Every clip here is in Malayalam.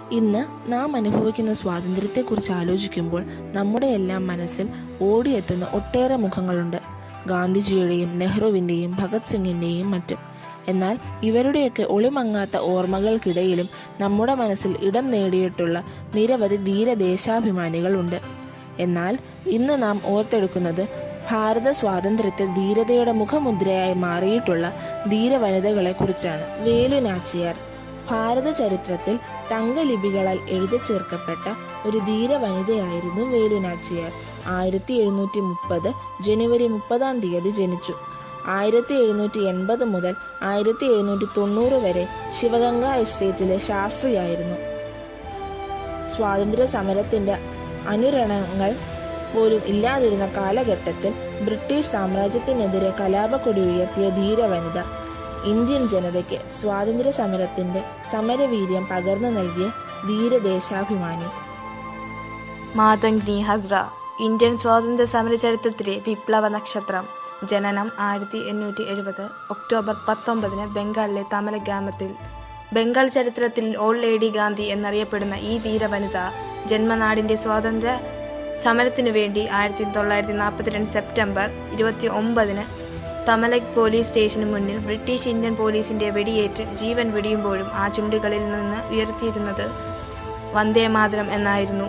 ഇന്ന് നാം അനുഭവിക്കുന്ന സ്വാതന്ത്ര്യത്തെക്കുറിച്ച് ആലോചിക്കുമ്പോൾ നമ്മുടെ എല്ലാം മനസ്സിൽ ഓടിയെത്തുന്ന ഒട്ടേറെ മുഖങ്ങളുണ്ട് ഗാന്ധിജിയുടെയും നെഹ്റുവിൻ്റെയും ഭഗത് സിംഗിൻ്റെയും മറ്റും എന്നാൽ ഇവരുടെയൊക്കെ ഒളിമങ്ങാത്ത ഓർമ്മകൾക്കിടയിലും നമ്മുടെ മനസ്സിൽ ഇടം നേടിയിട്ടുള്ള നിരവധി ധീരദേശാഭിമാനികളുണ്ട് എന്നാൽ ഇന്ന് നാം ഓർത്തെടുക്കുന്നത് ഭാരത സ്വാതന്ത്ര്യത്തിൽ ധീരതയുടെ മുഖമുദ്രയായി മാറിയിട്ടുള്ള ധീരവനിതകളെ കുറിച്ചാണ് വേലു നാച്ചിയാർ ഭാരത ചരിത്രത്തിൽ തങ്കലിപികളാൽ എഴുതി ചേർക്കപ്പെട്ട ഒരു ധീര വനിതയായിരുന്നു വേലു നാച്ചിയാർ ആയിരത്തി എഴുന്നൂറ്റി മുപ്പത് ജനുവരി മുപ്പതാം തീയതി ജനിച്ചു ആയിരത്തി എഴുന്നൂറ്റി എൺപത് മുതൽ ആയിരത്തി എഴുന്നൂറ്റി തൊണ്ണൂറ് വരെ ശിവഗംഗ എസ്റ്റേറ്റിലെ ശാസ്ത്രിയായിരുന്നു സ്വാതന്ത്ര്യ സമരത്തിന്റെ അനുരണങ്ങൾ പോലും ഇല്ലാതിരുന്ന കാലഘട്ടത്തിൽ ബ്രിട്ടീഷ് സാമ്രാജ്യത്തിനെതിരെ കലാപക്കൊടി ഉയർത്തിയ ധീരവനിത ഇന്ത്യൻ ജനതയ്ക്ക് സ്വാതന്ത്ര്യ സമരത്തിന്റെ സമരവീര്യം പകർന്നു നൽകിയ ധീരദേശാഭിമാനി മാതംഗ്നി ഹസ്ര ഇന്ത്യൻ സ്വാതന്ത്ര്യ സമര ചരിത്രത്തിലെ വിപ്ലവ നക്ഷത്രം ജനനം ആയിരത്തി എണ്ണൂറ്റി എഴുപത് ഒക്ടോബർ പത്തൊമ്പതിന് ബംഗാളിലെ തമല ഗ്രാമത്തിൽ ബംഗാൾ ചരിത്രത്തിൽ ഓൾഡ് ലേഡി ഗാന്ധി എന്നറിയപ്പെടുന്ന ഈ ധീരവനിത ജന്മനാടിന്റെ സ്വാതന്ത്ര്യ സമരത്തിനു വേണ്ടി ആയിരത്തി തൊള്ളായിരത്തി നാൽപ്പത്തിരണ്ട് സെപ്റ്റംബർ ഇരുപത്തി ഒമ്പതിന് തമലക് പോലീസ് സ്റ്റേഷന് മുന്നിൽ ബ്രിട്ടീഷ് ഇന്ത്യൻ പോലീസിന്റെ വെടിയേറ്റ് ജീവൻ വെടിയുമ്പോഴും ആ ചുണ്ടുകളിൽ നിന്ന് ഉയർത്തിയിരുന്നത് വന്ദേ മാതരം എന്നായിരുന്നു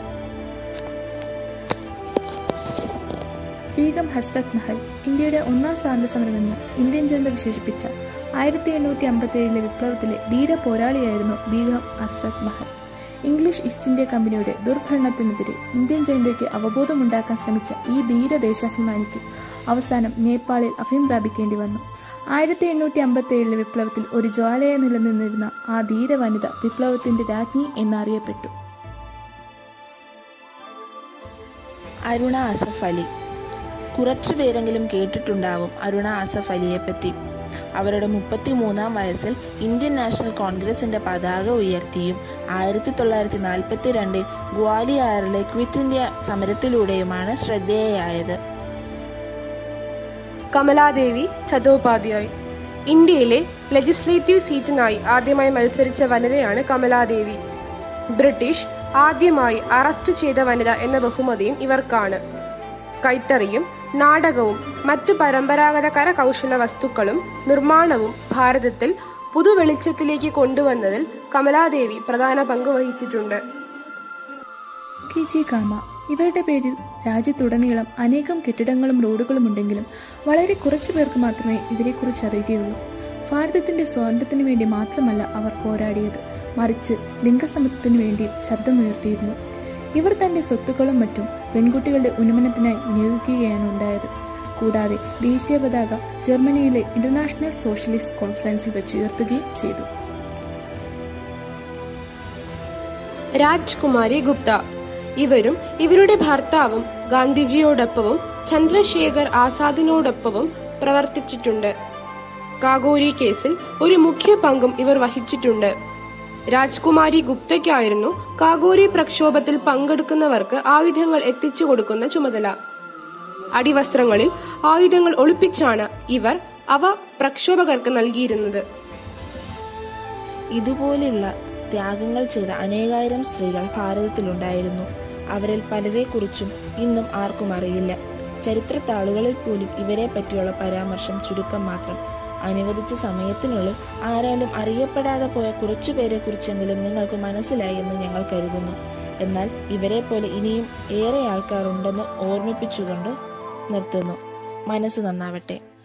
ബീഗം ഹസ്രത് മഹൽ ഇന്ത്യയുടെ ഒന്നാം സ്വാതന്ത്ര്യ സമരമെന്ന് ഇന്ത്യൻ ജനത വിശേഷിപ്പിച്ച ആയിരത്തി എണ്ണൂറ്റി അമ്പത്തി ഏഴിലെ വിപ്ലവത്തിലെ ധീര പോരാളിയായിരുന്നു Begum Hazrat Mahal English East India കമ്പനിയുടെ ദുർഭരണത്തിനെതിരെ ഇന്ത്യൻ ജനതയ്ക്ക് അവബോധമുണ്ടാക്കാൻ ശ്രമിച്ച ഈ ധീര ദേശാഭിമാനിക്ക് അവസാനം നേപ്പാളിൽ അഭയം പ്രാപിക്കേണ്ടി വന്നു ആയിരത്തി എണ്ണൂറ്റി അമ്പത്തി ഏഴിലെ വിപ്ലവത്തിൽ ഒരു ജ്വാലയായി നിലനിന്നിരുന്ന ആ ധീര വനിത വിപ്ലവത്തിന്റെ രാജ്ഞി എന്നറിയപ്പെട്ടു അരുണ അസഫ് അലി കുറച്ചു പേരെങ്കിലും കേട്ടിട്ടുണ്ടാവും അരുണ അസഫ് അലിയെ പറ്റി അവരുടെ മുപ്പത്തിമൂന്നാം വയസ്സിൽ ഇന്ത്യൻ നാഷണൽ കോൺഗ്രസിന്റെ പതാക ഉയർത്തിയും ആയിരത്തി തൊള്ളായിരത്തി നാൽപ്പത്തി രണ്ടിൽ ഗ്വാലിയാറിലെ ക്വിറ്റ് ഇന്ത്യ സമരത്തിലൂടെയുമാണ് ശ്രദ്ധേയയായത് കമലാദേവി ചതോപാധ്യായ് ഇന്ത്യയിലെ ലെജിസ്ലേറ്റീവ് സീറ്റിനായി ആദ്യമായി മത്സരിച്ച വനിതയാണ് കമലാദേവി ബ്രിട്ടീഷ് ആദ്യമായി അറസ്റ്റ് ചെയ്ത വനിത എന്ന ബഹുമതിയും ഇവർക്കാണ് കൈത്തറിയും നാടകവും മറ്റു പരമ്പരാഗത കരകൗശല വസ്തുക്കളും നിർമ്മാണവും ഭാരതത്തിൽ പുതുവെളിച്ചത്തിലേക്ക് കൊണ്ടുവന്നതിൽ കമലാദേവി പ്രധാന പങ്ക് വഹിച്ചിട്ടുണ്ട് കിജി കാമ ഇവരുടെ പേരിൽ രാജ്യത്തുടനീളം അനേകം കെട്ടിടങ്ങളും റോഡുകളും ഉണ്ടെങ്കിലും വളരെ കുറച്ചു പേർക്ക് മാത്രമേ ഇവരെക്കുറിച്ച് അറിയുകയുള്ളൂ ഭാരതത്തിന്റെ സ്വാതന്ത്ര്യത്തിനു വേണ്ടി മാത്രമല്ല അവർ പോരാടിയത് മറിച്ച് ലിംഗസമത്വത്തിനു വേണ്ടി ശബ്ദമുയർത്തിയിരുന്നു ഇവർ തന്റെ സ്വത്തുക്കളും മറ്റും പെൺകുട്ടികളുടെ ഉന്നമനത്തിനായി വിനിയോഗിക്കുകയാണ് ഉണ്ടായത് കൂടാതെ ദേശീയ പതാക ജർമ്മനിയിലെ ഇന്റർനാഷണൽ സോഷ്യലിസ്റ്റ് കോൺഫറൻസിൽ വെച്ച് ഉയർത്തുകയും ചെയ്തു രാജ്കുമാരി ഗുപ്ത ഇവരും ഇവരുടെ ഭർത്താവും ഗാന്ധിജിയോടൊപ്പവും ചന്ദ്രശേഖർ ആസാദിനോടൊപ്പവും പ്രവർത്തിച്ചിട്ടുണ്ട് കാഗോരി കേസിൽ ഒരു മുഖ്യ പങ്കും ഇവർ വഹിച്ചിട്ടുണ്ട് രാജ്കുമാരി ഗുപ്തയ്ക്കായിരുന്നു കാഗോരി പ്രക്ഷോഭത്തിൽ പങ്കെടുക്കുന്നവർക്ക് ആയുധങ്ങൾ എത്തിച്ചു കൊടുക്കുന്ന ചുമതല അടിവസ്ത്രങ്ങളിൽ ആയുധങ്ങൾ ഒളിപ്പിച്ചാണ് ഇവർ അവ പ്രക്ഷോഭകർക്ക് നൽകിയിരുന്നത് ഇതുപോലെയുള്ള ത്യാഗങ്ങൾ ചെയ്ത അനേകായിരം സ്ത്രീകൾ ഭാരതത്തിലുണ്ടായിരുന്നു അവരിൽ പലരെക്കുറിച്ചും ഇന്നും ആർക്കും അറിയില്ല ചരിത്രത്താളുകളിൽ പോലും ഇവരെ പറ്റിയുള്ള പരാമർശം ചുരുക്കം മാത്രം അനുവദിച്ച സമയത്തിനുള്ളിൽ ആരാലും അറിയപ്പെടാതെ പോയ കുറച്ചു പേരെ കുറിച്ചെങ്കിലും നിങ്ങൾക്ക് മനസ്സിലായി എന്ന് ഞങ്ങൾ കരുതുന്നു എന്നാൽ ഇവരെ പോലെ ഇനിയും ഏറെ ആൾക്കാർ ഉണ്ടെന്ന് ഓർമ്മിപ്പിച്ചുകൊണ്ട് നിർത്തുന്നു മനസ്സ് നന്നാവട്ടെ